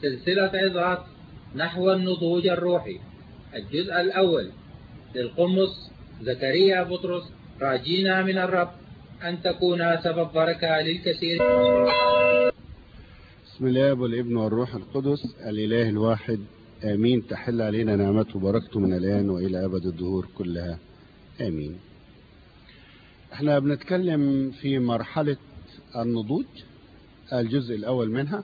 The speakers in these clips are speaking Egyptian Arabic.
سلسلة عظات نحو النضوج الروحي الجزء الأول للقمص زكريا بطرس راجينا من الرب أن تكون سبب بركة للكثير بسم الله والابن والروح القدس الإله الواحد آمين تحل علينا نعمته وبركته من الآن وإلى أبد الدهور كلها آمين احنا بنتكلم في مرحلة النضوج الجزء الأول منها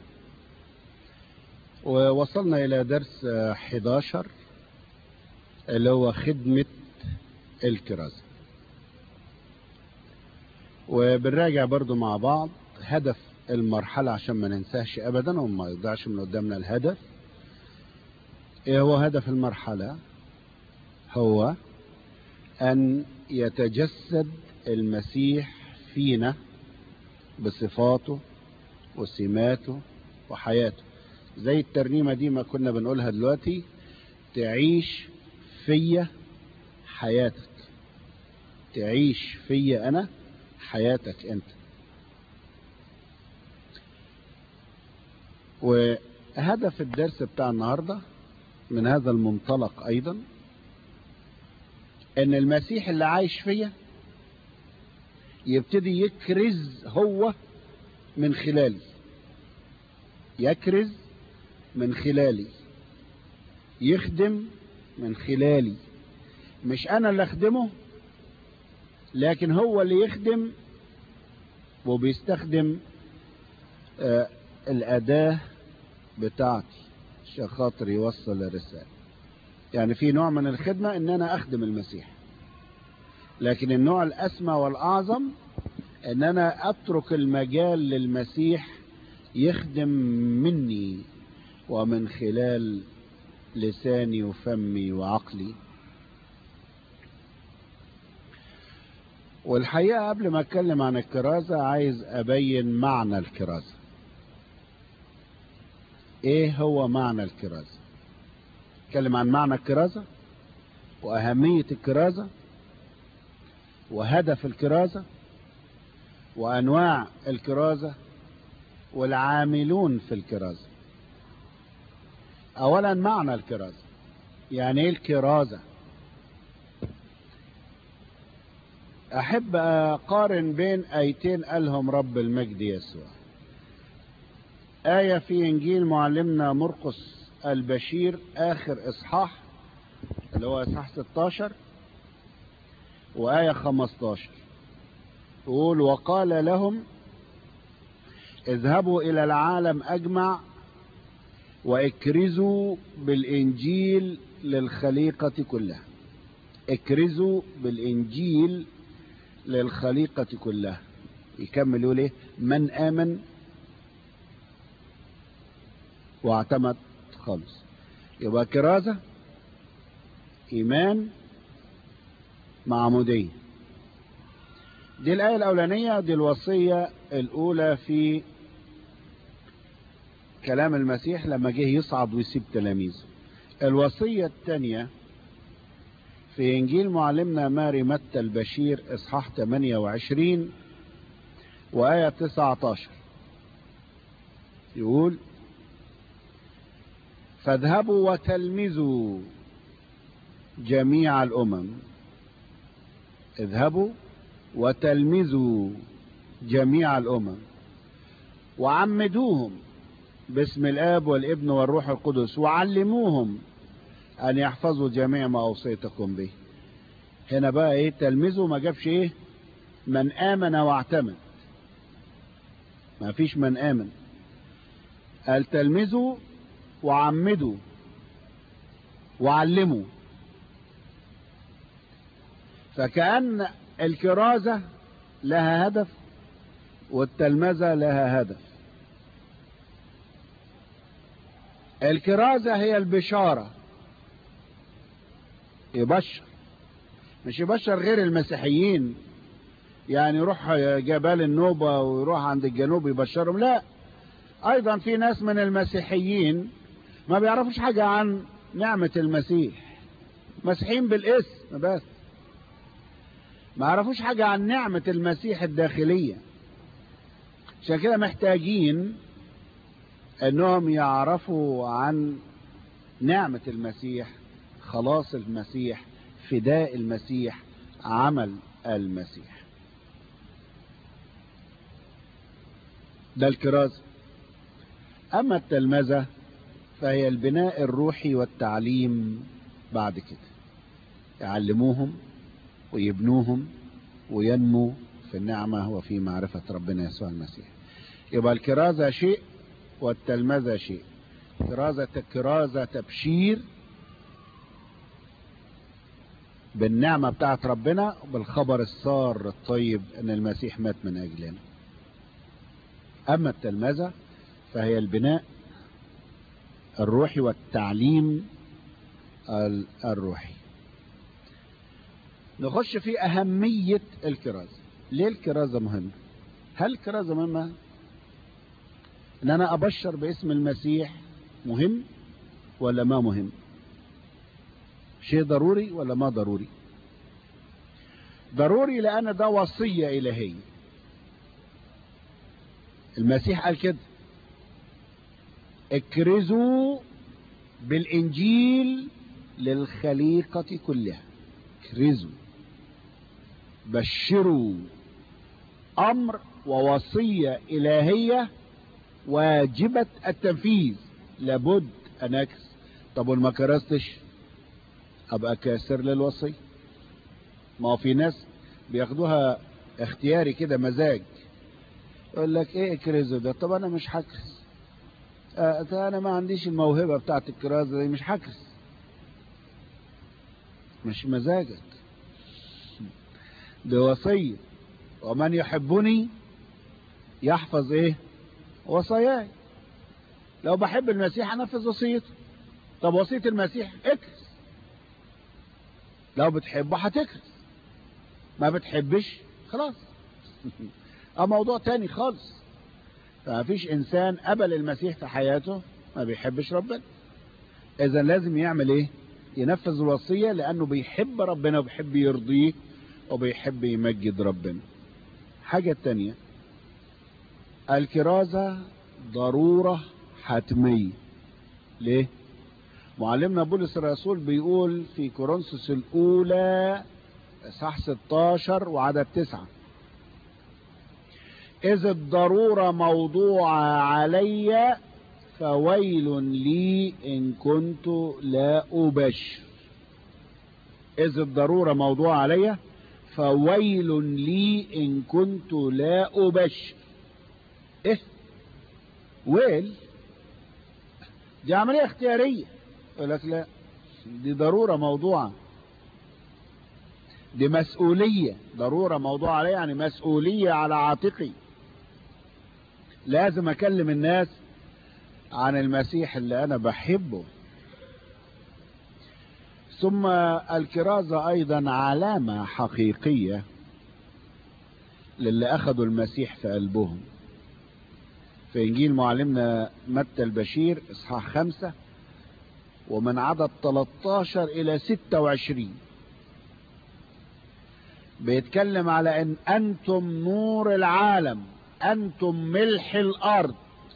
ووصلنا إلى درس 11 اللي هو خدمة الكرازة وبنراجع برضو مع بعض هدف المرحلة عشان ما ننساهش أبدا وما يضيعش من قدامنا الهدف ايه هو هدف المرحلة هو أن يتجسد المسيح فينا بصفاته وسماته وحياته زي الترنيمة دي ما كنا بنقولها دلوقتي تعيش فيا حياتك تعيش فيا أنا حياتك أنت وهدف الدرس بتاع النهاردة من هذا المنطلق أيضا أن المسيح اللي عايش فيا يبتدي يكرز هو من خلالي يكرز من خلالي يخدم من خلالي مش انا اللي اخدمه لكن هو اللي يخدم وبيستخدم آه الاداة بتاعتي عشان خاطر يوصل الرسالة يعني في نوع من الخدمة ان انا اخدم المسيح لكن النوع الاسمى والاعظم ان انا اترك المجال للمسيح يخدم مني ومن خلال لساني وفمي وعقلي والحقيقة قبل ما اتكلم عن الكرازة عايز ابين معنى الكرازة ايه هو معنى الكرازة اتكلم عن معنى الكرازة واهمية الكرازة وهدف الكرازة وانواع الكرازة والعاملون في الكرازة اولا معنى الكرازة يعني ايه الكرازة احب اقارن بين ايتين قالهم رب المجد يسوع آية في انجيل معلمنا مرقس البشير اخر اصحاح اللي هو اصحاح 16 وآية 15 يقول وقال لهم اذهبوا إلى العالم أجمع واكرزوا بالإنجيل للخليقة كلها اكرزوا بالإنجيل للخليقة كلها يكمل يقول ايه من آمن واعتمد خالص يبقى كرازة إيمان معمودية دي الآية الأولانية دي الوصية الأولى في كلام المسيح لما جه يصعد ويسيب تلاميذه الوصية الثانية في إنجيل معلمنا ماري متى البشير إصحاح 28 وآية 19 يقول فاذهبوا وتلمذوا جميع الأمم اذهبوا وتلمذوا جميع الأمم وعمدوهم باسم الآب والابن والروح القدس وعلموهم أن يحفظوا جميع ما أوصيتكم به هنا بقى إيه تلمذوا ما جابش إيه من آمن واعتمد ما فيش من آمن قال تلمذوا وعمدوا وعلموا فكأن الكرازة لها هدف والتلمذة لها هدف الكرازة هي البشارة يبشر مش يبشر غير المسيحيين يعني يروح جبال النوبة ويروح عند الجنوب يبشرهم لا ايضا في ناس من المسيحيين ما بيعرفوش حاجة عن نعمة المسيح مسيحيين بالاسم بس ما يعرفوش حاجة عن نعمة المسيح الداخلية عشان كده محتاجين انهم يعرفوا عن نعمة المسيح خلاص المسيح فداء المسيح عمل المسيح ده الكرازة اما التلمذة فهي البناء الروحي والتعليم بعد كده يعلموهم ويبنوهم وينمو في النعمة وفي معرفة ربنا يسوع المسيح يبقى الكرازة شيء والتلمذة شيء كرازة كرازة تبشير بالنعمة بتاعت ربنا بالخبر السار الطيب ان المسيح مات من اجلنا اما التلمذة فهي البناء الروحي والتعليم الروحي نخش في أهمية الكرازة ليه الكرازة مهمة هل الكرازة مهمة ان انا ابشر باسم المسيح مهم ولا ما مهم شيء ضروري ولا ما ضروري ضروري لان ده وصية الهية المسيح قال كده اكرزوا بالانجيل للخليقة كلها اكرزوا بشروا امر ووصية الهية واجبة التنفيذ لابد ان اكس طب وما كرستش ابقى كاسر للوصية ما هو في ناس بياخدوها اختياري كده مزاج يقول لك ايه اكرزه ده طب انا مش هكرز اه انا ما عنديش الموهبة بتاعت الكرازة دي مش هكرز مش مزاجك دي وصية ومن يحبني يحفظ ايه وصاياي لو بحب المسيح انفذ وصيته طب وصية المسيح اكرز لو بتحبه هتكرز ما بتحبش خلاص اه موضوع تاني خالص فمفيش انسان قبل المسيح في حياته ما بيحبش ربنا اذا لازم يعمل ايه ينفذ الوصية لانه بيحب ربنا وبيحب يرضيه وبيحب يمجد ربنا حاجة تانية الكرازة ضرورة حتمية ليه معلمنا بولس الرسول بيقول في كورنثوس الاولى اصحاح 16 وعدد 9 اذ الضرورة موضوعة علي فويل لي ان كنت لا ابشر اذ الضرورة موضوعة علي فويل لي ان كنت لا ابشر ايه ويل دي عملية اختيارية يقول لك لا دي ضرورة موضوعة دي مسؤولية ضرورة موضوع عليها يعني مسؤولية على عاتقي لازم اكلم الناس عن المسيح اللي انا بحبه ثم الكرازة ايضا علامة حقيقية للي اخذوا المسيح في قلبهم في انجيل معلمنا متى البشير اصحاح خمسة ومن عدد 13 الى 26 بيتكلم على ان انتم نور العالم انتم ملح الارض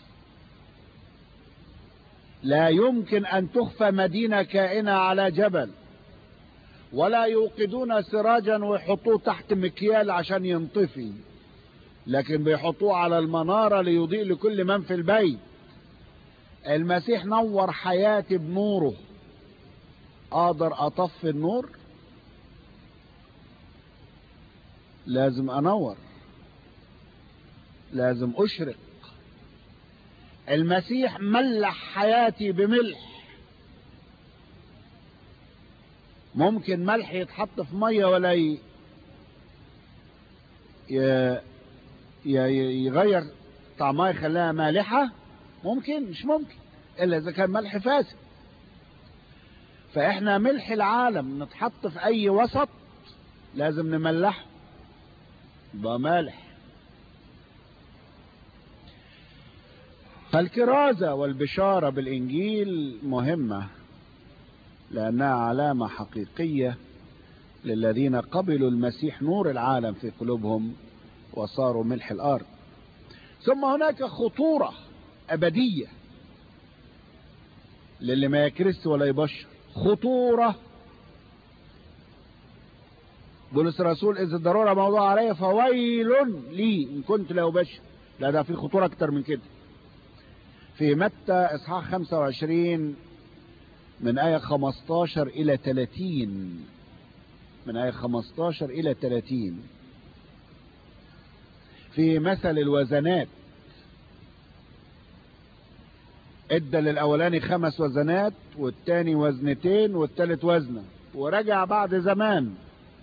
لا يمكن ان تخفى مدينة كائنة على جبل ولا يوقدون سراجا ويحطوه تحت مكيال عشان ينطفي لكن بيحطوه على المنارة ليضيء لكل من في البيت المسيح نور حياتي بنوره اقدر اطفي النور لازم انور لازم اشرق المسيح ملح حياتي بملح ممكن ملح يتحط في ميه ولا ي... ي... يغير طعمها يخليها مالحة ممكن مش ممكن الا اذا كان ملح فاسد فاحنا ملح العالم نتحط في اي وسط لازم نملحه يبقى مالح فالكرازة والبشارة بالإنجيل مهمة لأنها علامة حقيقية للذين قبلوا المسيح نور العالم في قلوبهم وصاروا ملح الأرض ثم هناك خطورة أبدية للي ما يكرس ولا يبشر خطورة بولس الرسول إذا الضرورة موضوع علي فويل لي إن كنت لا أبشر لا ده في خطورة أكتر من كده في متى إصحاح 25 من آية 15 إلى 30 من آية 15 إلى 30 في مثل الوزنات ادى للاولاني خمس وزنات والتاني وزنتين والتالت وزنة ورجع بعد زمان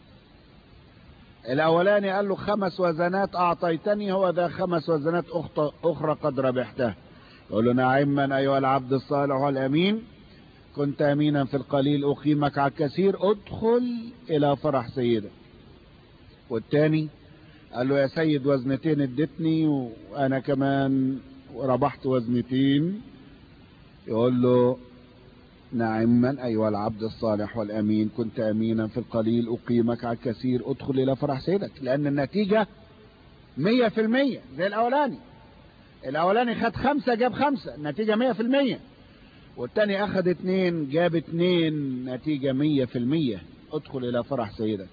الاولاني قال له خمس وزنات اعطيتني هو ذا خمس وزنات اخرى قد ربحتها يقول له نعما ايها العبد الصالح والامين كنت امينا في القليل اقيمك على الكثير ادخل الى فرح سيدك والتاني قال له يا سيد وزنتين ادتني وانا كمان ربحت وزنتين يقول له نعما أيها العبد الصالح والأمين كنت أمينا في القليل أقيمك على الكثير أدخل إلى فرح سيدك لأن النتيجة مية في المية زي الأولاني الأولاني خد خمسة جاب خمسة النتيجة مية في المية والتاني أخد اتنين جاب اتنين نتيجة مية في المية ادخل إلى فرح سيدك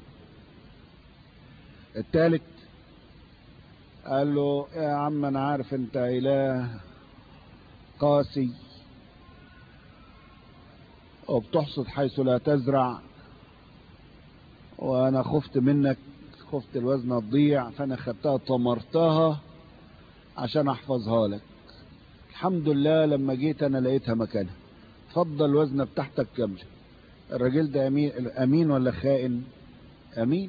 التالت قال له يا عم أنا عارف أنت إله قاسي وبتحصد حيث لا تزرع وانا خفت منك خفت الوزنة تضيع فانا خدتها طمرتها عشان احفظها لك الحمد لله لما جيت انا لقيتها مكانها اتفضل الوزنة بتاعتك كاملة الراجل ده امين امين ولا خائن امين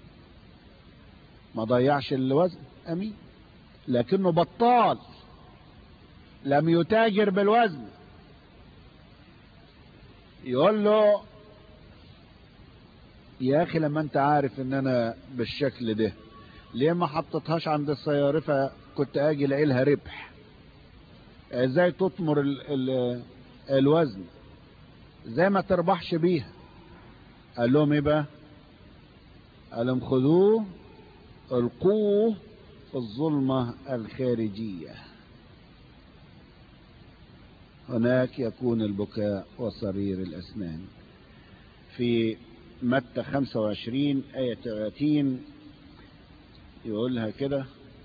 ما ضيعش الوزن امين لكنه بطال لم يتاجر بالوزن يقول له يا اخي لما انت عارف ان انا بالشكل ده ليه ما حطيتهاش عند الصيارفة كنت اجي الاقي لها ربح ازاي تطمر ال ال الوزن ازاي ما تربحش بيها قال لهم ايه بقى قال لهم خذوه القوه في الظلمة الخارجية هناك يكون البكاء وصرير الأسنان في متى 25 آية 30 يقولها كده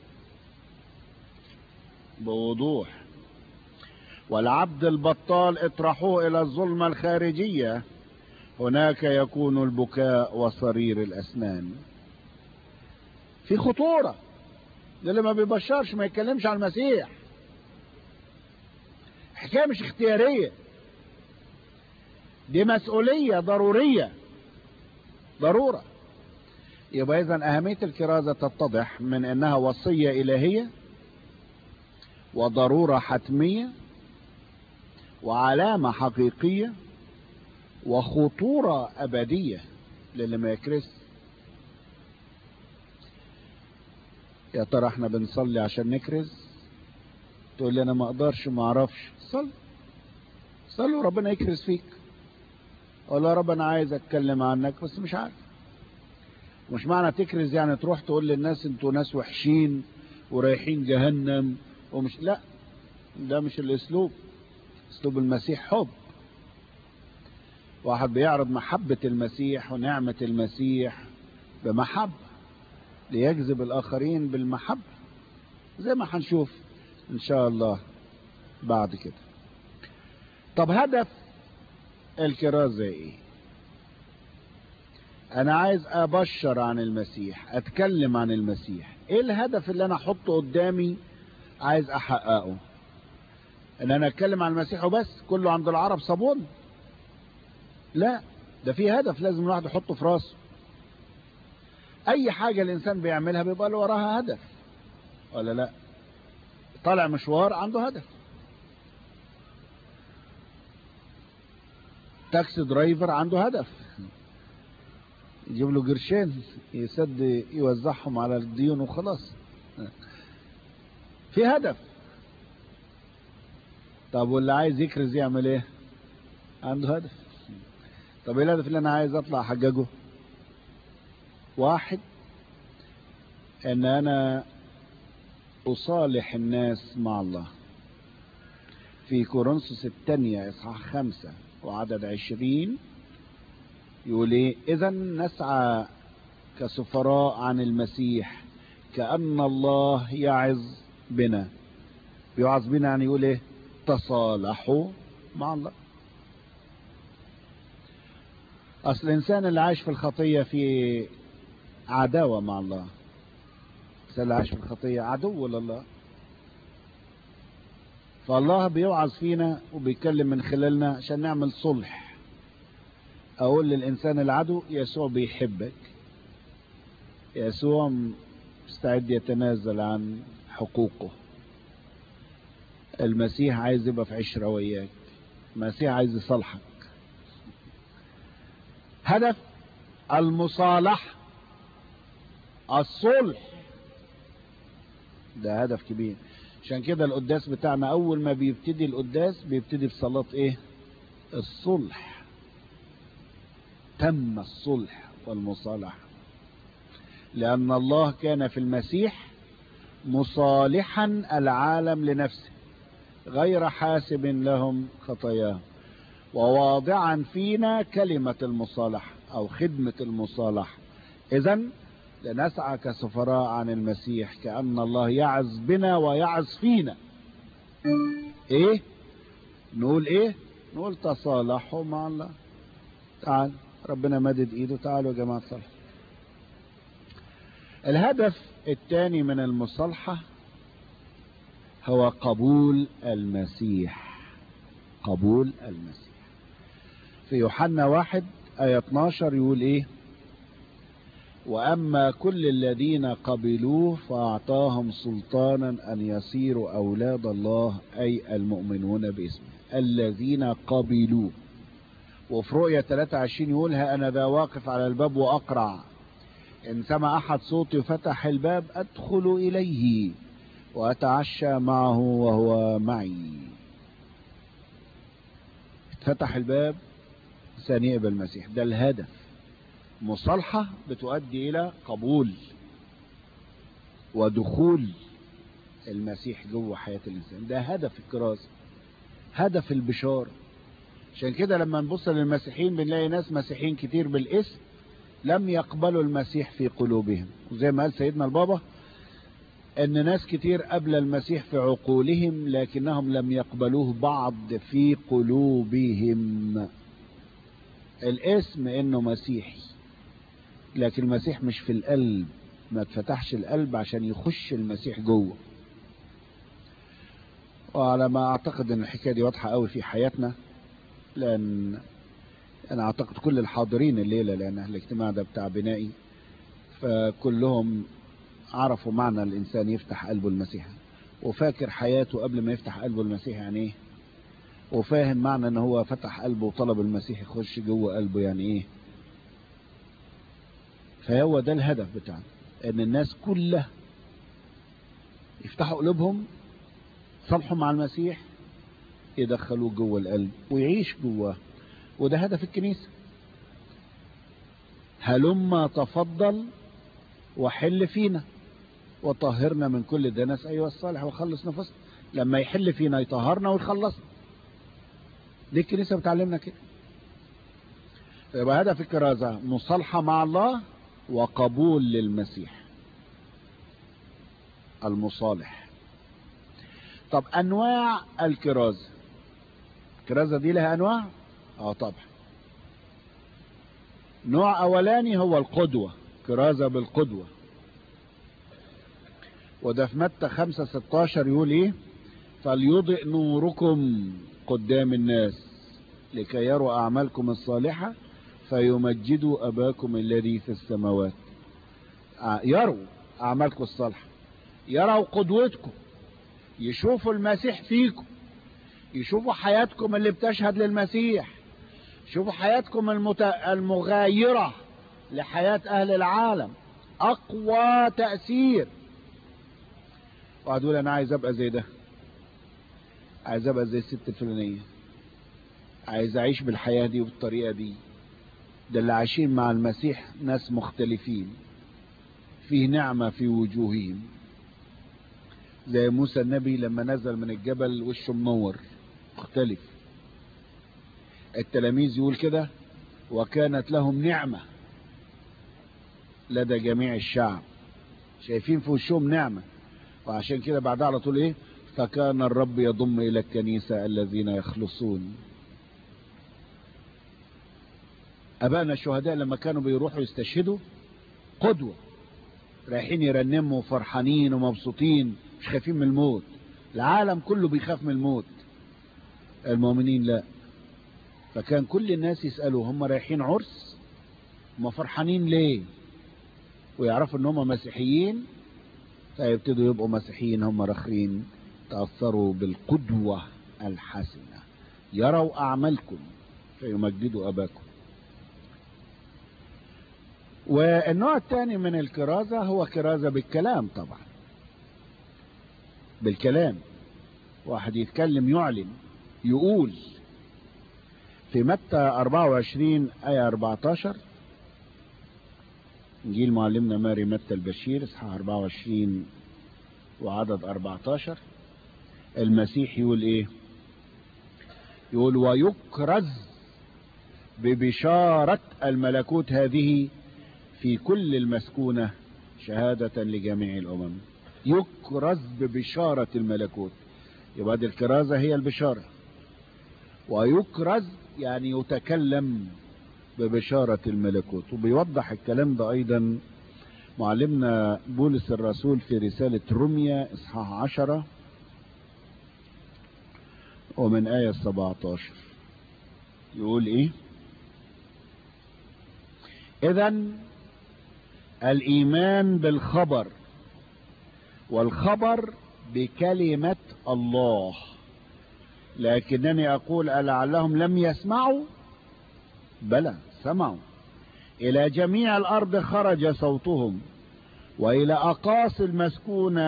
بوضوح والعبد البطال اطرحوه إلى الظلمة الخارجية هناك يكون البكاء وصرير الأسنان في خطورة اللي ما بيبشرش ما يتكلمش عن المسيح حكاية مش اختيارية دي مسؤولية ضرورية ضرورة يبقى إذا أهمية الكرازة تتضح من أنها وصية إلهية وضرورة حتمية وعلامة حقيقية وخطورة أبدية للي ما يكرس يا ترى احنا بنصلي عشان نكرز تقول لي انا ما اقدرش ما اعرفش صل صلوا ربنا يكرز فيك اقول يا رب انا عايز اتكلم عنك بس مش عارف مش معنى تكرز يعني تروح تقول للناس انتوا ناس وحشين ورايحين جهنم ومش لا ده مش الاسلوب اسلوب المسيح حب واحد بيعرض محبة المسيح ونعمة المسيح بمحبة ليجذب الآخرين بالمحبة زي ما هنشوف إن شاء الله بعد كده طب هدف الكرازة إيه أنا عايز أبشر عن المسيح أتكلم عن المسيح إيه الهدف اللي أنا أحطه قدامي عايز أحققه إن أنا أتكلم عن المسيح وبس كله عند العرب صابون لا ده في هدف لازم الواحد يحطه في راسه اي حاجة الانسان بيعملها بيبقى له وراها هدف ولا لا طالع مشوار عنده هدف تاكسي درايفر عنده هدف يجيب له قرشين يسد يوزعهم على الديون وخلاص في هدف طب واللي عايز يكرز يعمل ايه عنده هدف طب ايه الهدف اللي انا عايز اطلع احججه واحد ان انا اصالح الناس مع الله في كورنثوس الثانية إصحاح خمسة وعدد عشرين يقول إيه إذا نسعى كسفراء عن المسيح كأن الله يعظ بنا بيوعظ بنا يعني يقول إيه تصالحوا مع الله أصل الإنسان اللي عايش في الخطية في عداوة مع الله الإنسان اللي عايش في الخطية عدو لله فالله بيوعظ فينا وبيتكلم من خلالنا عشان نعمل صلح اقول للانسان العدو يسوع بيحبك يسوع مستعد يتنازل عن حقوقه المسيح عايز يبقى في عشرة وياك المسيح عايز يصالحك هدف المصالحة الصلح ده هدف كبير عشان كده القداس بتاعنا اول ما بيبتدي القداس بيبتدي بصلاة ايه الصلح تم الصلح والمصالحة لان الله كان في المسيح مصالحا العالم لنفسه غير حاسب لهم خطاياهم وواضعا فينا كلمة المصالحة او خدمة المصالحة اذا لنسعى كسفراء عن المسيح كأن الله يعز بنا ويعز فينا ايه نقول ايه نقول تصالحوا مع الله تعال ربنا مدد ايده تعالوا يا جماعة صالح الهدف الثاني من المصالحة هو قبول المسيح قبول المسيح في يوحنا واحد آية 12 يقول ايه وأما كل الذين قبلوه فأعطاهم سلطانا أن يصيروا أولاد الله أي المؤمنون باسمه الذين قبلوه وفي رؤية 23 يقول ها أنا ذا واقف على الباب وأقرع إن سمع أحد صوتي فتح الباب أدخل إليه وأتعشى معه وهو معي فتح الباب ثانية بالمسيح ده الهدف مصالحة بتؤدي إلى قبول ودخول المسيح جوه حياة الإنسان ده هدف الكراسة هدف البشارة عشان كده لما نبص للمسيحيين بنلاقي ناس مسيحيين كتير بالاسم لم يقبلوا المسيح في قلوبهم وزي ما قال سيدنا البابا ان ناس كتير قبل المسيح في عقولهم لكنهم لم يقبلوه بعض في قلوبهم الاسم انه مسيحي لكن المسيح مش في القلب ما اتفتحش القلب عشان يخش المسيح جوه وعلى ما اعتقد ان الحكايه دي واضحه قوي في حياتنا لان انا اعتقد كل الحاضرين الليله لان الاجتماع ده بتاع بنائي فكلهم عرفوا معنى الانسان يفتح قلبه المسيح وفاكر حياته قبل ما يفتح قلبه المسيح يعني ايه وفاهم معنى ان هو فتح قلبه وطلب المسيح يخش جوه قلبه يعني ايه فهو ده الهدف بتاعنا ان الناس كلها يفتحوا قلوبهم صلحوا مع المسيح يدخلوه جوه القلب ويعيش جواه وده هدف الكنيسة هلما تفضل وحل فينا وطهرنا من كل دنس أيها الصالح وخلص نفسنا لما يحل فينا يطهرنا ويخلصنا دي الكنيسة بتعلمنا كده يبقى هدف الكرازة مصالحة مع الله وقبول للمسيح المصالح طب انواع الكرازة الكرازة دي لها انواع اه طبعا نوع اولاني هو القدوة كرازة بالقدوة وده في متى خمسة ستاشر يقول ايه فليضئ نوركم قدام الناس لكي يروا اعمالكم الصالحة فيمجدوا اباكم الذي في السماوات يروا اعمالكم الصالحة يروا قدوتكم يشوفوا المسيح فيكم يشوفوا حياتكم اللي بتشهد للمسيح يشوفوا حياتكم المت... المغايرة لحياة اهل العالم اقوى تأثير وهتقول انا عايز ابقى زي ده عايز ابقى زي الست الفلانية عايز اعيش بالحياة دي وبالطريقة دي ده اللي عايشين مع المسيح ناس مختلفين فيه نعمة في وجوههم زي موسى النبي لما نزل من الجبل وشه منور مختلف التلاميذ يقول كده وكانت لهم نعمة لدى جميع الشعب شايفين في وشهم نعمة وعشان كده بعدها على طول ايه فكان الرب يضم الى الكنيسة الذين يخلصون ابائنا الشهداء لما كانوا بيروحوا يستشهدوا قدوة رايحين يرنموا فرحانين ومبسوطين مش خايفين من الموت العالم كله بيخاف من الموت المؤمنين لا فكان كل الناس يسألوا هم رايحين عرس هم فرحانين ليه ويعرفوا ان هم مسيحيين فيبتدوا يبقوا مسيحيين هم رخرين تأثروا بالقدوة الحسنة يروا أعمالكم فيمجدوا أباكم والنوع الثاني من الكرازة هو كرازة بالكلام طبعا بالكلام واحد يتكلم يعلن يقول في متى 24 آية 14 إنجيل معلمنا ماري متى البشير اصحاح 24 وعدد 14 المسيح يقول ايه يقول ويكرز ببشارة الملكوت هذه في كل المسكونة شهادة لجميع الأمم يكرز ببشارة الملكوت يبقى دي الكرازة هي البشارة ويكرز يعني يتكلم ببشارة الملكوت وبيوضح الكلام ده أيضا معلمنا بولس الرسول في رسالة روميا إصحاح عشرة ومن آية 17 يقول إيه إذا الإيمان بالخبر والخبر بكلمة الله لكنني أقول ألعلهم لم يسمعوا بلى سمعوا إلى جميع الأرض خرج صوتهم وإلى أقاصي المسكونة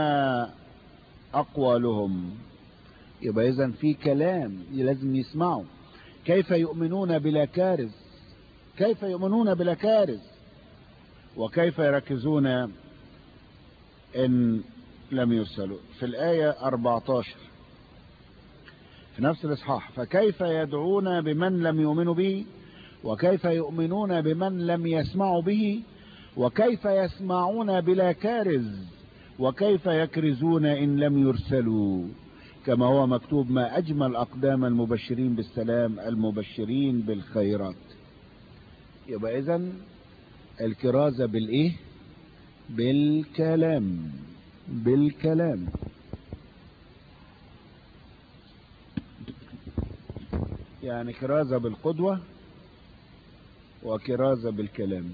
أقوالهم يبقى إذا في كلام لازم يسمعوا كيف يؤمنون بلا كارث كيف يؤمنون بلا كارث وكيف يركزون إن لم يرسلوا في الآية 14 في نفس الإصحاح فكيف يدعون بمن لم يؤمنوا به وكيف يؤمنون بمن لم يسمعوا به وكيف يسمعون بلا كارز وكيف يكرزون إن لم يرسلوا كما هو مكتوب ما أجمل أقدام المبشرين بالسلام المبشرين بالخيرات يبقى إذن الكرازة بالإيه بالكلام بالكلام يعني كرازة بالقدوة وكرازة بالكلام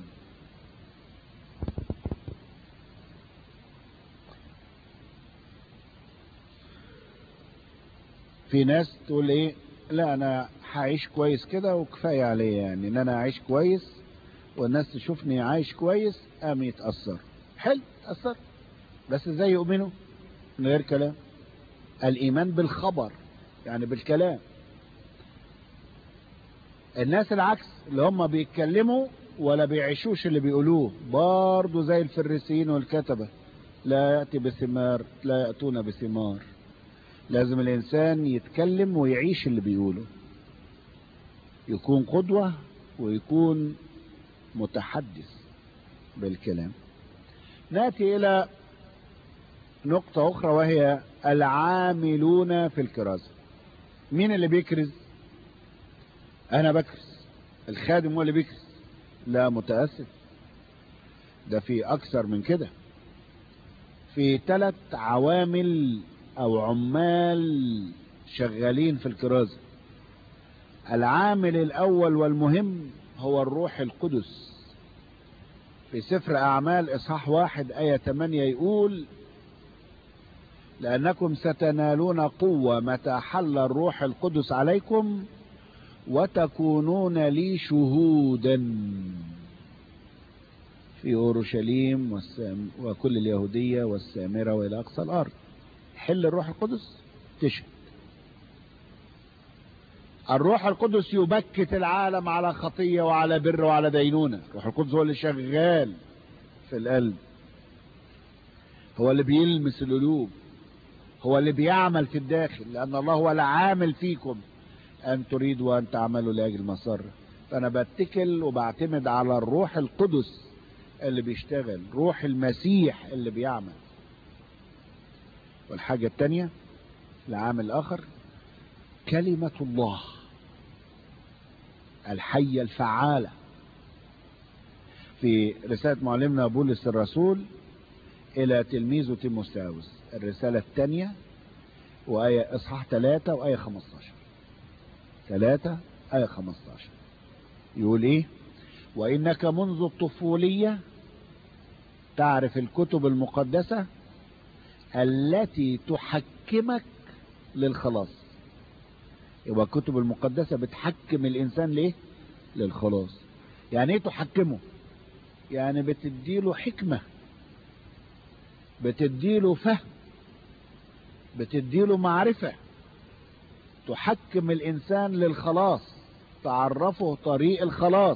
في ناس تقول ايه لا انا هعيش كويس كده وكفاية عليا يعني ان انا اعيش كويس والناس تشوفني عايش كويس قام يتأثر حلو تأثر بس ازاي يؤمنوا من غير كلام الايمان بالخبر يعني بالكلام الناس العكس اللي هم بيتكلموا ولا بيعيشوش اللي بيقولوه برضه زي الفريسيين والكتبة لا يأتي بثمار لا يأتون بثمار لازم الإنسان يتكلم ويعيش اللي بيقوله يكون قدوة ويكون متحدث بالكلام نأتي إلى نقطة أخرى وهي العاملون في الكرازة مين اللي بيكرز أنا بكرز الخادم هو اللي بيكرز لا متأسف ده في أكثر من كده في ثلاث عوامل أو عمال شغالين في الكرازة العامل الأول والمهم هو الروح القدس في سفر أعمال إصحاح واحد آية 8 يقول لأنكم ستنالون قوة متى حل الروح القدس عليكم وتكونون لي شهودا في أورشليم والسام وكل اليهودية والسامرة وإلى أقصى الأرض حل الروح القدس تشهد الروح القدس يبكت العالم على خطية وعلى بر وعلى دينونة الروح القدس هو اللي شغال في القلب هو اللي بيلمس القلوب هو اللي بيعمل في الداخل لأن الله هو العامل فيكم أن تريدوا أن تعملوا لأجل مسر فأنا بتكل وبعتمد على الروح القدس اللي بيشتغل روح المسيح اللي بيعمل والحاجة التانية العامل الآخر كلمة الله الحية الفعالة في رسالة معلمنا بولس الرسول إلى تلميذه تيموساوس الرسالة الثانية وآية إصحاح 3 وآية 15 3 آية 15 يقول إيه وإنك منذ الطفولية تعرف الكتب المقدسة التي تحكمك للخلاص يبقى الكتب المقدسة بتحكم الإنسان ليه للخلاص يعني ايه تحكمه يعني بتديله حكمة بتديله فهم بتديله معرفة تحكم الإنسان للخلاص تعرفه طريق الخلاص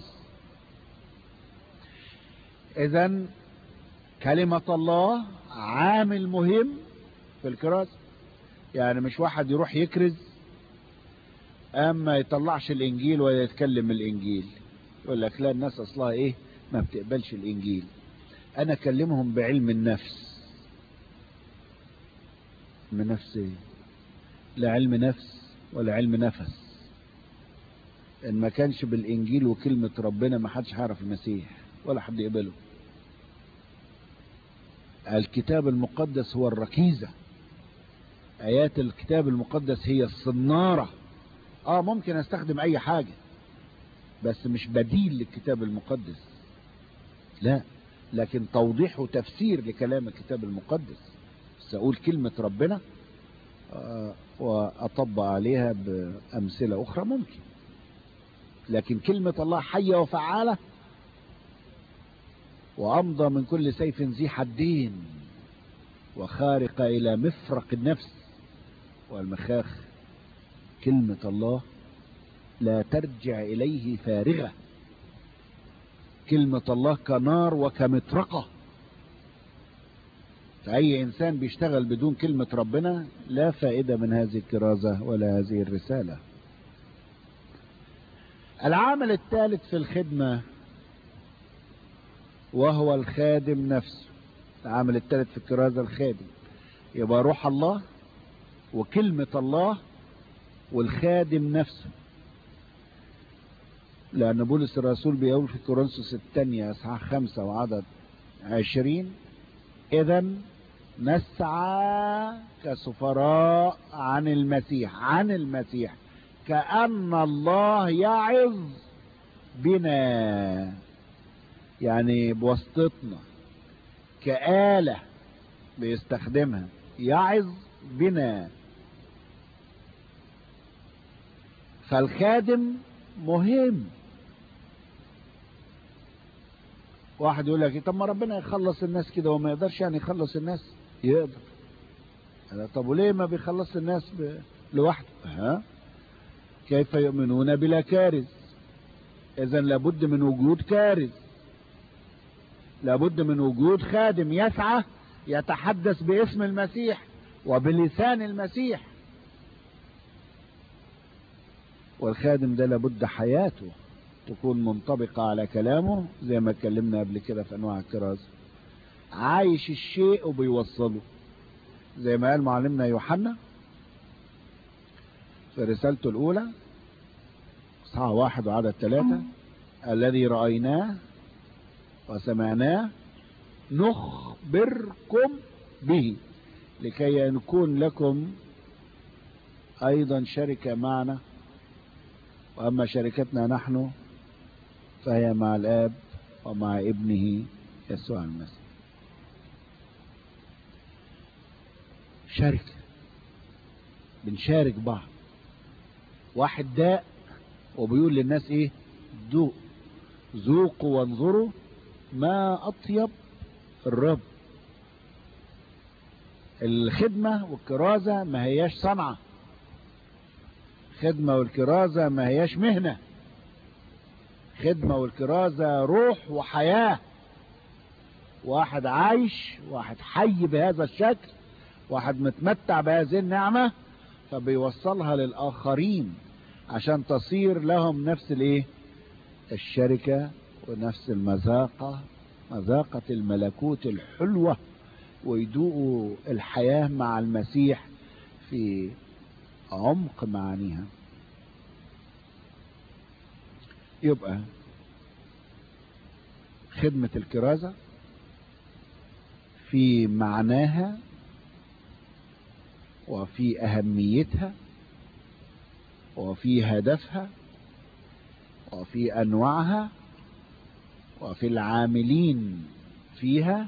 إذا كلمة الله عامل مهم في الكراسة يعني مش واحد يروح يكرز اما يطلعش الانجيل ولا يتكلم الانجيل يقول لك لا الناس اصلها ايه ما بتقبلش الانجيل انا اكلمهم بعلم النفس من نفس ايه لا علم نفس ولا علم نفس ان ما كانش بالانجيل وكلمة ربنا ما حدش هيعرف المسيح ولا حد يقبله الكتاب المقدس هو الركيزة ايات الكتاب المقدس هي الصنارة اه ممكن استخدم اي حاجة بس مش بديل للكتاب المقدس لا لكن توضيح وتفسير لكلام الكتاب المقدس سأقول كلمة ربنا آه وأطبق عليها بأمثلة أخرى ممكن لكن كلمة الله حية وفعالة وأمضى من كل سيف ذي حدين وخارقة إلى مفرق النفس والمخاخ كلمة الله لا ترجع إليه فارغة كلمة الله كنار وكمطرقة فأي إنسان بيشتغل بدون كلمة ربنا لا فائدة من هذه الكرازة ولا هذه الرسالة العامل الثالث في الخدمة وهو الخادم نفسه العامل الثالث في الكرازة الخادم يبقى روح الله وكلمة الله والخادم نفسه لأن بولس الرسول بيقول في كورنثوس الثانية أصحاح خمسة وعدد عشرين إذا نسعى كسفراء عن المسيح عن المسيح كأن الله يعظ بنا يعني بواسطتنا كآلة بيستخدمها يعظ بنا فالخادم مهم واحد يقول لك طب ما ربنا يخلص الناس كده وما يقدرش يعني يخلص الناس يقدر طب وليه ما بيخلص الناس ب... لوحده ها كيف يؤمنون بلا كارث اذا لابد من وجود كارث لابد من وجود خادم يسعى يتحدث باسم المسيح وبلسان المسيح والخادم ده لابد حياته تكون منطبقة على كلامه زي ما اتكلمنا قبل كده في انواع الكرازة عايش الشيء وبيوصله زي ما قال معلمنا يوحنا في رسالته الاولى اصحاح واحد وعدد ثلاثة الذي رأيناه وسمعناه نخبركم به لكي يكون لكم ايضا شركة معنا واما شركتنا نحن فهي مع الاب ومع ابنه يسوع المسيح شركة بنشارك بعض واحد داء وبيقول للناس ايه ذوق ذوقوا وانظروا ما اطيب الرب الخدمة والكرازة ما هياش صنعة خدمة والكرازة ما هياش مهنة خدمة والكرازة روح وحياة واحد عايش واحد حي بهذا الشكل واحد متمتع بهذه النعمة فبيوصلها للآخرين عشان تصير لهم نفس الايه الشركة ونفس المذاقة مذاقة الملكوت الحلوة ويدوقوا الحياة مع المسيح في عمق معانيها يبقى خدمة الكرازة في معناها وفي أهميتها وفي هدفها وفي أنواعها وفي العاملين فيها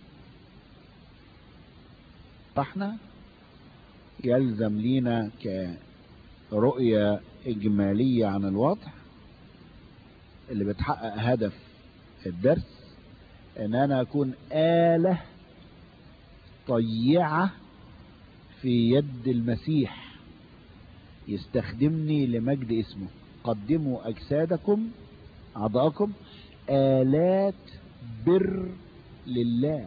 فاحنا يلزم لينا كرؤية إجمالية عن الوضع اللي بتحقق هدف الدرس ان انا اكون آلة طيعة في يد المسيح يستخدمني لمجد اسمه قدموا اجسادكم اعضاءكم آلات بر لله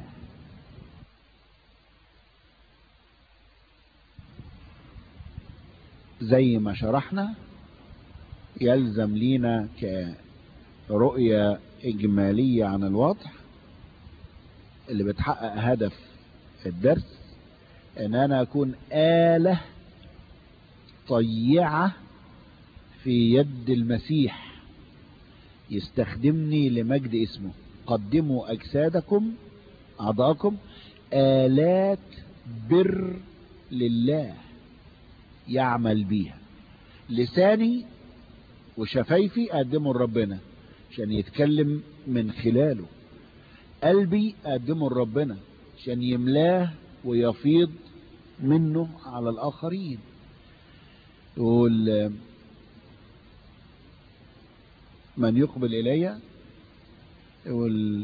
زي ما شرحنا يلزم لينا كرؤية إجمالية عن الوضع اللي بتحقق هدف الدرس ان انا اكون آلة طيعة في يد المسيح يستخدمني لمجد اسمه قدموا اجسادكم اعضاءكم آلات بر لله يعمل بيها لساني وشفايفي اقدمه لربنا عشان يتكلم من خلاله قلبي اقدمه لربنا عشان يملاه ويفيض منه على الاخرين يقول من يقبل الي يقول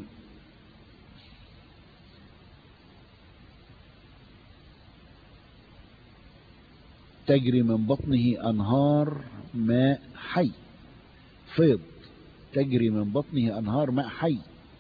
تجري من بطنه انهار ماء حي فيض تجري من بطنه انهار ماء حي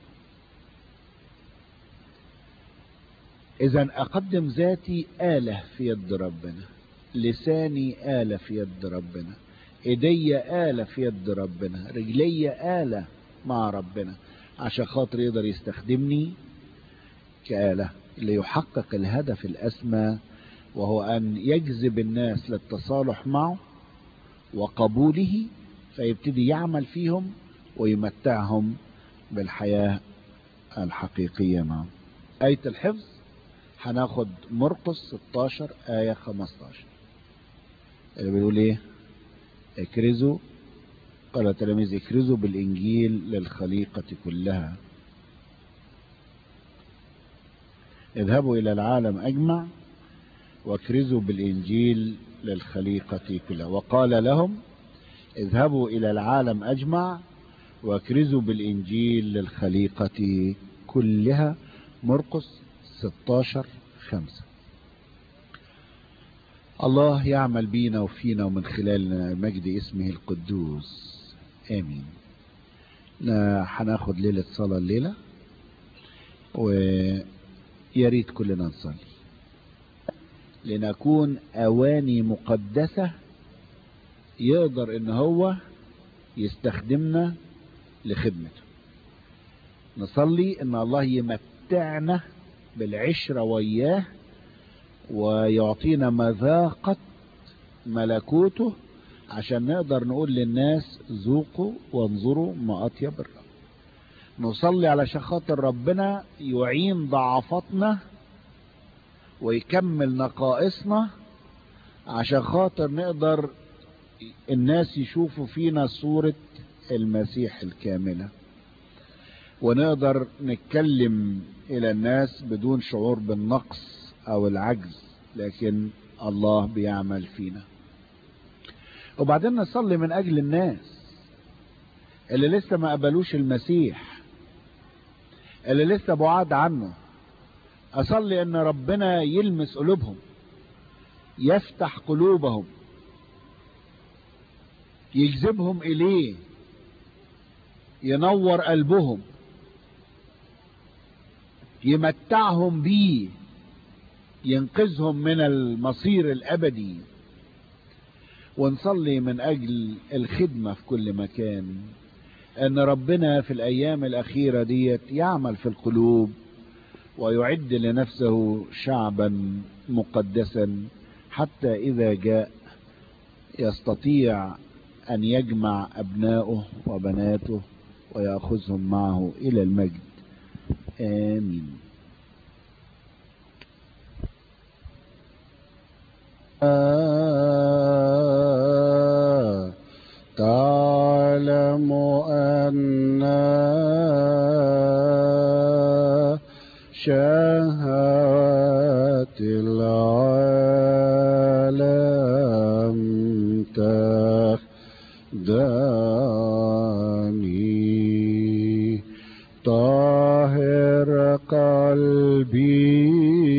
اذا اقدم ذاتي آلة في يد ربنا لساني آلة في يد ربنا ايدي آلة في يد ربنا رجلي آلة مع ربنا عشان خاطر يقدر يستخدمني كآلة ليحقق الهدف الأسمى وهو أن يجذب الناس للتصالح معه وقبوله فيبتدي يعمل فيهم ويمتعهم بالحياة الحقيقية معه آية الحفظ هناخد مرقس 16 آية 15 اللي بيقول ايه اكرزوا قال التلاميذ اكرزوا بالانجيل للخليقة كلها اذهبوا الى العالم اجمع واكرزوا بالانجيل للخليقة كلها وقال لهم اذهبوا الى العالم اجمع واكرزوا بالانجيل للخليقة كلها مرقس 16 خمسة الله يعمل بينا وفينا ومن خلالنا مجد اسمه القدوس امين هناخد ليلة صلاة الليلة ويا ريت كلنا نصلي لنكون اواني مقدسة يقدر ان هو يستخدمنا لخدمته نصلي ان الله يمتعنا بالعشرة وياه ويعطينا مذاقة ملكوته عشان نقدر نقول للناس ذوقوا وانظروا ما أطيب الرب نصلي علشان خاطر ربنا يعين ضعفاتنا ويكمل نقائصنا عشان خاطر نقدر الناس يشوفوا فينا صورة المسيح الكاملة ونقدر نتكلم الى الناس بدون شعور بالنقص او العجز لكن الله بيعمل فينا وبعدين نصلي من اجل الناس اللي لسه ما قبلوش المسيح اللي لسه بعاد عنه اصلي ان ربنا يلمس قلوبهم يفتح قلوبهم يجذبهم اليه ينور قلبهم يمتعهم بيه ينقذهم من المصير الأبدي ونصلي من أجل الخدمة في كل مكان أن ربنا في الأيام الأخيرة ديت يعمل في القلوب ويعد لنفسه شعبا مقدسا حتى إذا جاء يستطيع أن يجمع أبناؤه وبناته ويأخذهم معه إلى المجد آمين تعلم أن شهوات العالم تخدعني طاهر قلبي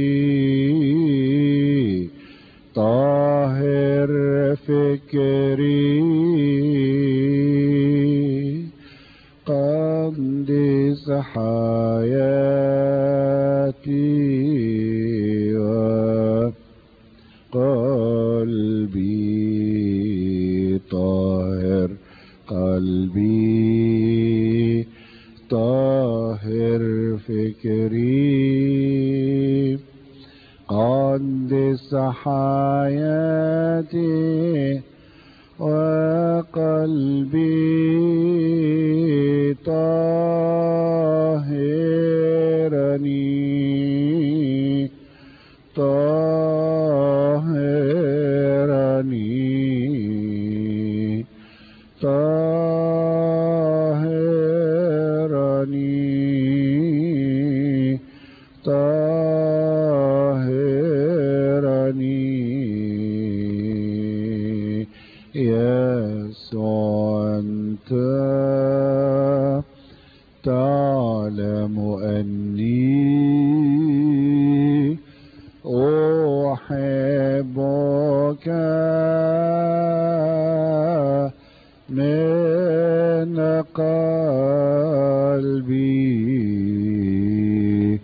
طاهر فكري قدس حياتي وقلبي طاهر قلبي طاهر فكري قدس حياتي وقلبي طاهرني طاهرني طاهرني طاهرني يسوع أنت تعلم أني أحبك من قلبي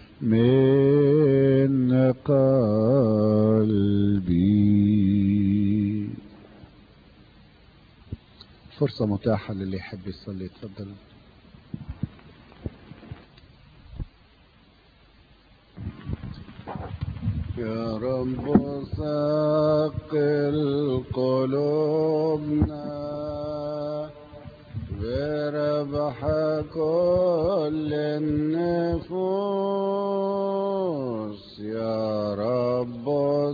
من قلبي فرصة متاحة للي يحب يصلي اتفضل يا رب ثقل قلوبنا بربح كل النفوس يا رب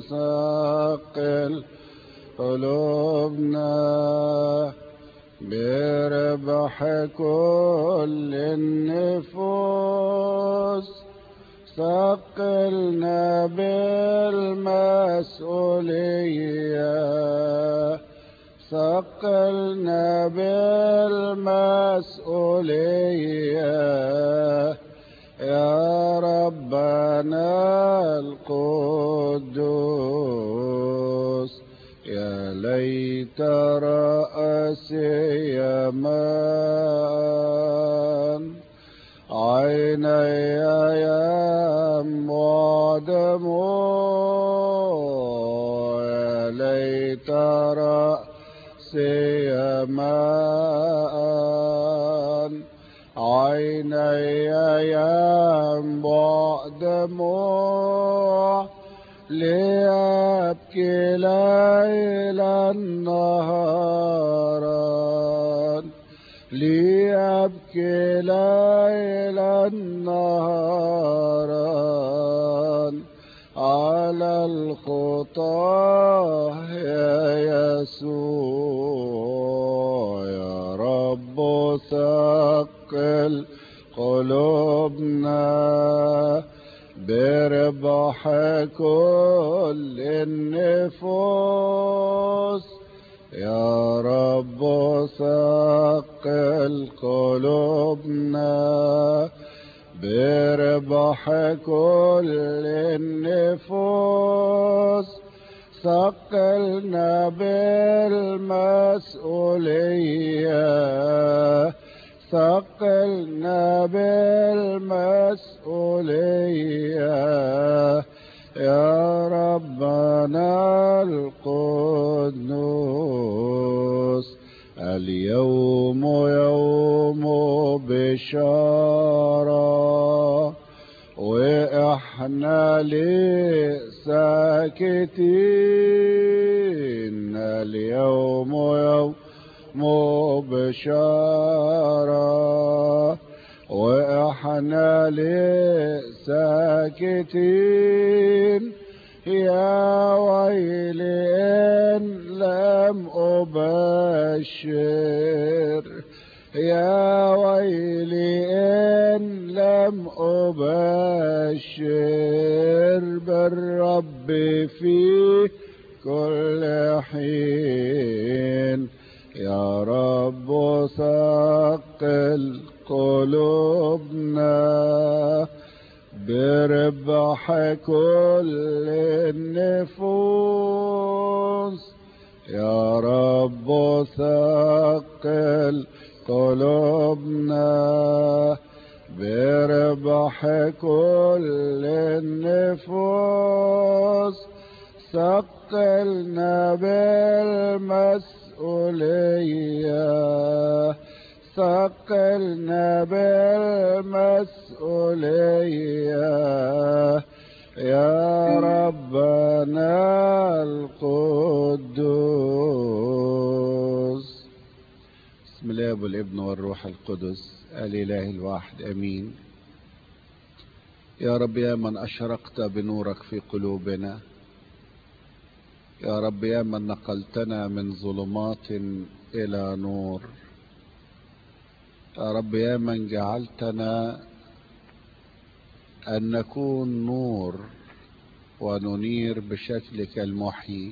ثقل قلوبنا بربح كل النفوس ثقلنا بالمسؤولية ثقلنا بالمسؤولية يا ربنا القدوس يا ليت رأسي يمان عيني ينبع دموع يا ليت رأسي يمان عيني ينبع دموع ليبكي ليلا نهارا ليبكي ليلا نهارا على الخطاه يا يسوع يا رب ثقل قلوبنا بربح كل النفوس يا رب ثقل قلوبنا بربح كل النفوس ثقلنا بالمسؤولية ثقلنا بالمسؤولية يا ربنا القدوس اليوم يوم بشارة وإحنا لساكتين اليوم يوم بشارة وإحنا لساكتين يا ويلي إن لم أبشر يا ويلي إن لم أبشر بالرب في كل حين يا رب ثقل قلوبنا بربح كل النفوس يا رب ثقل قلوبنا بربح كل النفوس ثقلنا بالمسؤولية ثقلنا بالمسؤولية يا ربنا القدوس بسم الله والابن والروح القدس الإله الواحد أمين يا رب يا من أشرقت بنورك في قلوبنا يا رب يا من نقلتنا من ظلمات إلى نور يا رب يا من جعلتنا أن نكون نور وننير بشكلك المحيي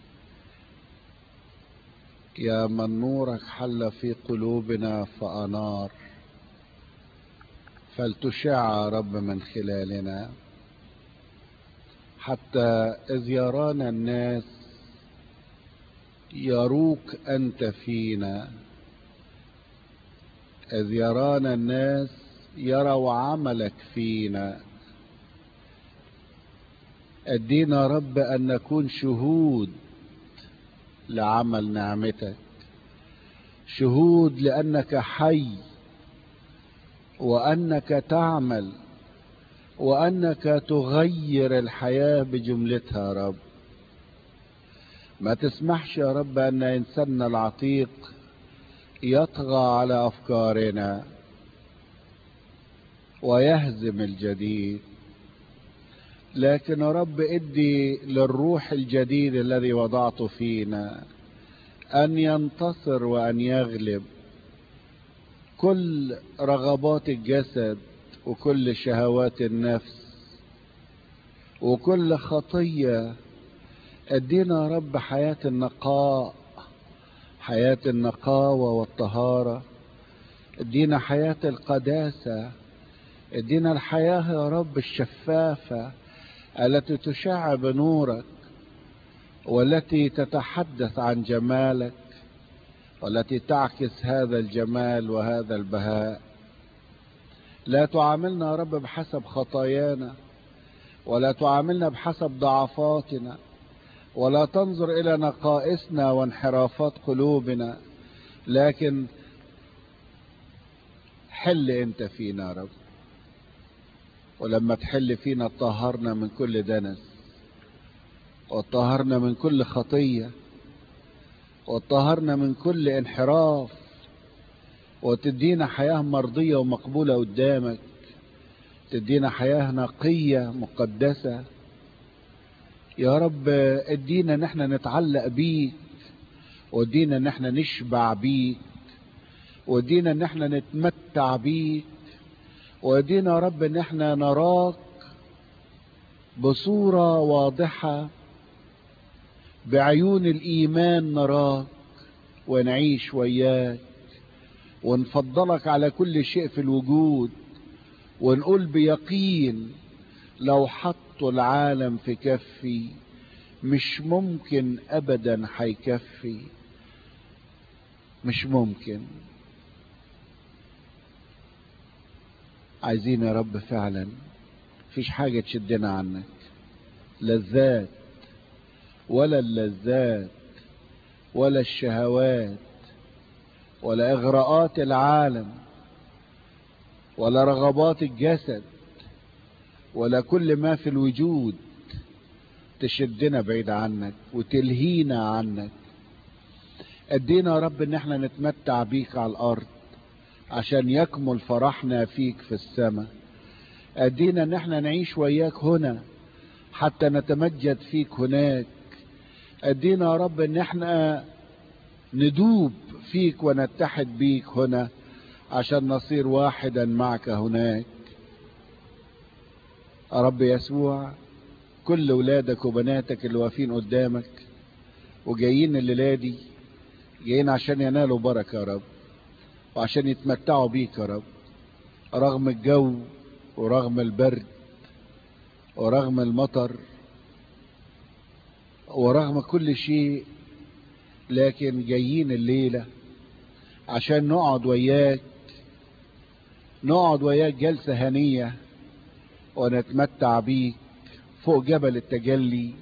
يا من نورك حل في قلوبنا فأنار فلتشع رب من خلالنا حتى إذ يرانا الناس يروك أنت فينا إذ يرانا الناس يروا عملك فينا ادينا رب أن نكون شهود لعمل نعمتك شهود لأنك حي وأنك تعمل وأنك تغير الحياة بجملتها يا رب ما تسمحش يا رب أن إنساننا العتيق يطغى على أفكارنا ويهزم الجديد لكن يا رب ادي للروح الجديد الذي وضعته فينا أن ينتصر وأن يغلب كل رغبات الجسد وكل شهوات النفس وكل خطية ادينا يا رب حياة النقاء حياة النقاوة والطهارة ادينا حياة القداسة ادينا الحياة يا رب الشفافة التي تشع بنورك والتي تتحدث عن جمالك والتي تعكس هذا الجمال وهذا البهاء لا تعاملنا يا رب بحسب خطايانا ولا تعاملنا بحسب ضعفاتنا ولا تنظر الى نقائصنا وانحرافات قلوبنا لكن حل انت فينا يا رب ولما تحل فينا طهرنا من كل دنس وطهرنا من كل خطية وطهرنا من كل انحراف وتدينا حياة مرضية ومقبولة قدامك تدينا حياة نقية مقدسة يا رب ادينا ان احنا نتعلق بيك وادينا ان احنا نشبع بيك وادينا ان احنا نتمتع بيك وادينا يا رب ان احنا نراك بصورة واضحة بعيون الايمان نراك ونعيش وياك ونفضلك على كل شيء في الوجود ونقول بيقين لو حطوا العالم في كفي مش ممكن ابدا هيكفي مش ممكن عايزين يا رب فعلا مفيش حاجة تشدنا عنك لذات ولا اللذات ولا الشهوات ولا اغراءات العالم ولا رغبات الجسد ولا كل ما في الوجود تشدنا بعيد عنك وتلهينا عنك ادينا يا رب ان احنا نتمتع بيك على الارض عشان يكمل فرحنا فيك في السماء ادينا ان احنا نعيش وياك هنا حتى نتمجد فيك هناك ادينا يا رب ان احنا ندوب فيك ونتحد بيك هنا عشان نصير واحدا معك هناك يا رب يسوع كل ولادك وبناتك اللي واقفين قدامك وجايين الليله دي جايين عشان ينالوا بركه يا رب وعشان يتمتعوا بيك يا رب رغم الجو ورغم البرد ورغم المطر ورغم كل شيء لكن جايين الليلة عشان نقعد وياك نقعد وياك جلسة هنية ونتمتع بيك فوق جبل التجلي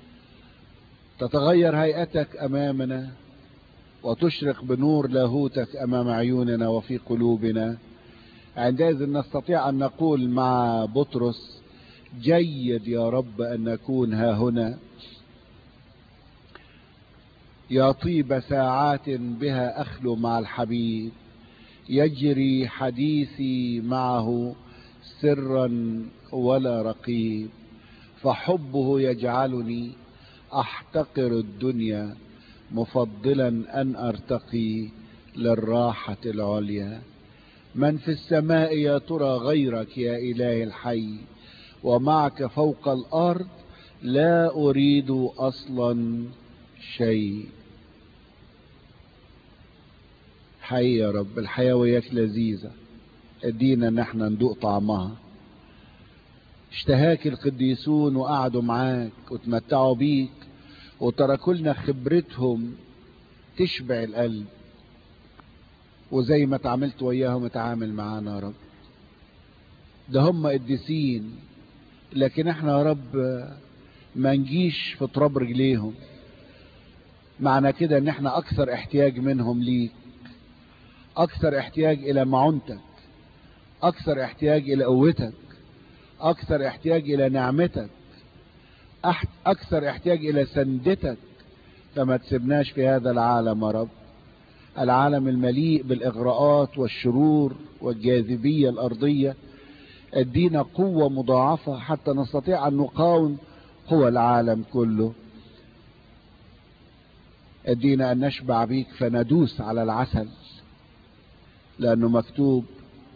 تتغير هيئتك أمامنا وتشرق بنور لاهوتك أمام عيوننا وفي قلوبنا عندئذ نستطيع أن نقول مع بطرس جيد يا رب أن نكون ها هنا يا طيب ساعات بها أخلو مع الحبيب يجري حديثي معه سرا ولا رقيب فحبه يجعلني أحتقر الدنيا مفضلا أن أرتقي للراحة العليا من في السماء يا ترى غيرك يا إله الحي ومعك فوق الأرض لا أريد أصلا شيء حي يا رب الحياة وياك لذيذة ادينا ان احنا ندوق طعمها اشتهاك القديسون وقعدوا معاك وتمتعوا بيك وتركوا لنا خبرتهم تشبع القلب وزي ما اتعاملت وياهم اتعامل معانا يا رب ده هم قديسين لكن احنا يا رب ما نجيش في تراب رجليهم معنى كده ان احنا اكثر احتياج منهم ليك اكثر احتياج الى معونتك اكثر احتياج الى قوتك اكثر احتياج الى نعمتك اكثر احتياج الى سندتك فما تسيبناش في هذا العالم يا رب العالم المليء بالاغراءات والشرور والجاذبية الارضية ادينا قوة مضاعفة حتى نستطيع ان نقاوم قوى العالم كله ادينا ان نشبع بيك فندوس على العسل لانه مكتوب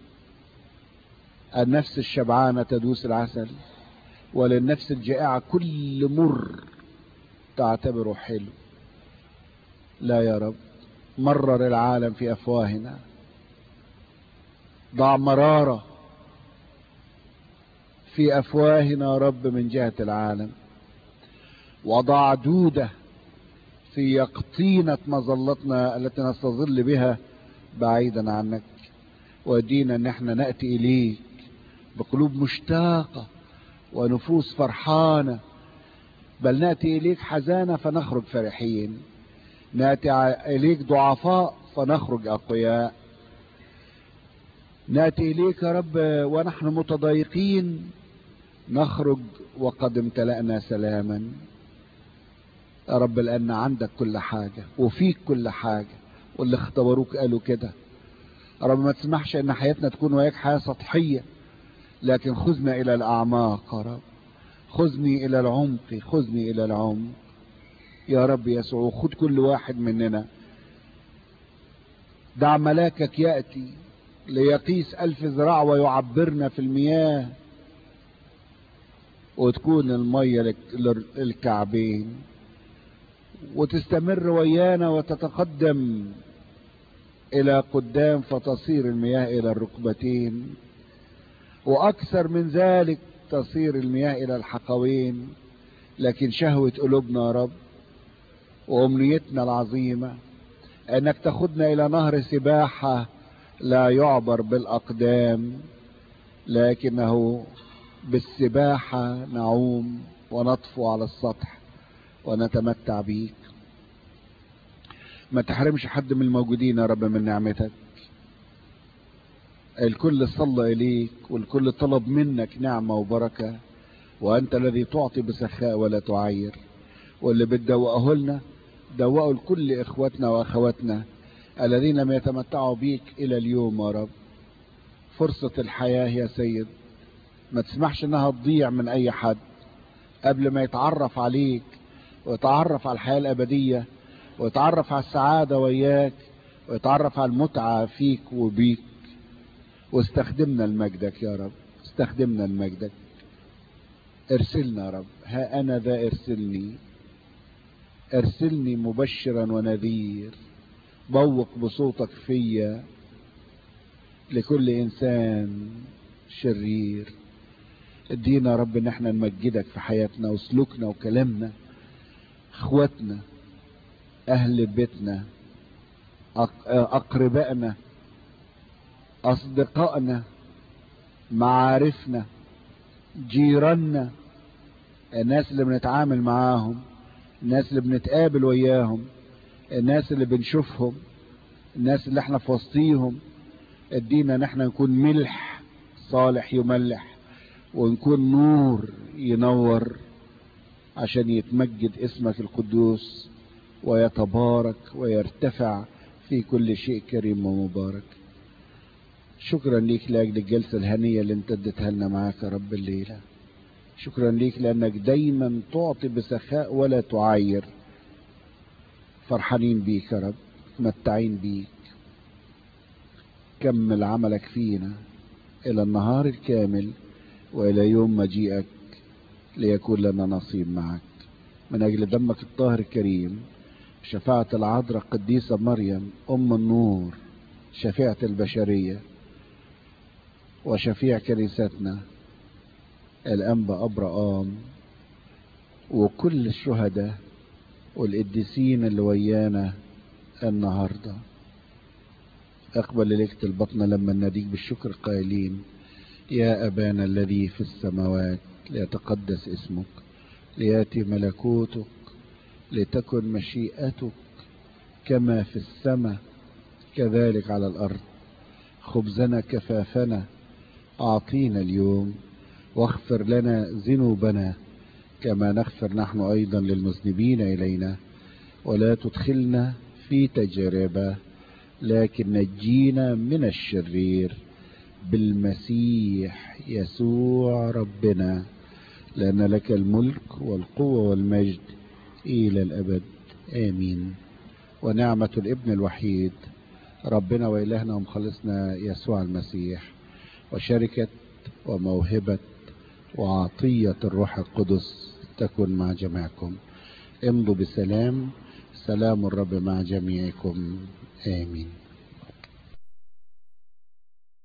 النفس الشبعانة تدوس العسل وللنفس الجائعة كل مر تعتبره حلو لا يا رب مرر العالم في افواهنا ضع مرارة في افواهنا يا رب من جهة العالم وضع دودة في يقطينة مظلتنا التي نستظل بها بعيدا عنك ودينا ان احنا نأتي اليك بقلوب مشتاقة ونفوس فرحانة بل نأتي إليك حزانة فنخرج فرحين نأتي إليك ضعفاء فنخرج أقوياء نأتي إليك يا رب ونحن متضايقين نخرج وقد امتلأنا سلاما يا رب لأن عندك كل حاجة وفيك كل حاجة واللي اختبروك قالوا كده يا رب ما تسمحش ان حياتنا تكون وياك حياة سطحية لكن خذنا الى الاعماق يا رب خذني الى العمق خذني الى العمق يا رب يسوع خذ كل واحد مننا دع ملاكك يأتي ليقيس ألف ذراع ويعبرنا في المياه وتكون المية للكعبين وتستمر ويانا وتتقدم إلى قدام فتصير المياه إلى الركبتين وأكثر من ذلك تصير المياه إلى الحقوين لكن شهوة قلوبنا يا رب وأمنيتنا العظيمة أنك تاخدنا إلى نهر سباحة لا يعبر بالأقدام لكنه بالسباحة نعوم ونطفو على السطح ونتمتع بيك ما تحرمش حد من الموجودين يا رب من نعمتك الكل صلى إليك والكل طلب منك نعمة وبركة وأنت الذي تعطي بسخاء ولا تعير واللي بتدوقه لنا دوقوا لكل إخواتنا وأخواتنا الذين لم يتمتعوا بيك إلى اليوم يا رب فرصة الحياة يا سيد ما تسمحش انها تضيع من اي حد قبل ما يتعرف عليك ويتعرف على الحياة الابدية ويتعرف على السعادة وياك ويتعرف على المتعة فيك وبيك واستخدمنا لمجدك يا رب استخدمنا لمجدك ارسلنا يا رب ها انا ذا ارسلني ارسلني مبشرا ونذير بوق بصوتك فيا لكل انسان شرير ادينا يا رب ان احنا نمجدك في حياتنا وسلوكنا وكلامنا اخواتنا اهل بيتنا اقربائنا اصدقائنا معارفنا جيراننا الناس اللي بنتعامل معاهم الناس اللي بنتقابل وياهم الناس اللي بنشوفهم الناس اللي احنا في وسطيهم ادينا ان احنا نكون ملح صالح يملح ونكون نور ينور عشان يتمجد اسمك القدوس ويتبارك ويرتفع في كل شيء كريم ومبارك شكرا ليك لاجل الجلسه الهنيه اللي انت اديتها لنا معاك يا رب الليله شكرا ليك لانك دايما تعطي بسخاء ولا تعاير فرحانين بيك يا رب متعين بيك كمل عملك فينا الى النهار الكامل والى يوم مجيئك ليكون لنا نصيب معك من اجل دمك الطاهر الكريم شفاعة العذراء القديسة مريم ام النور شفيعة البشرية وشفيع كنيستنا الانبا ابراام وكل الشهداء والقديسين اللي ويانا النهارده اقبل إليك البطن لما ناديك بالشكر قائلين يا أبانا الذي في السماوات ليتقدس اسمك ليأتي ملكوتك لتكن مشيئتك كما في السماء كذلك على الأرض خبزنا كفافنا أعطينا اليوم واغفر لنا ذنوبنا كما نغفر نحن أيضا للمذنبين إلينا ولا تدخلنا في تجربه لكن نجينا من الشرير بالمسيح يسوع ربنا لأن لك الملك والقوة والمجد إلى الأبد آمين ونعمة الابن الوحيد ربنا وإلهنا ومخلصنا يسوع المسيح وشركة وموهبة وعطية الروح القدس تكن مع جميعكم امضوا بسلام سلام الرب مع جميعكم آمين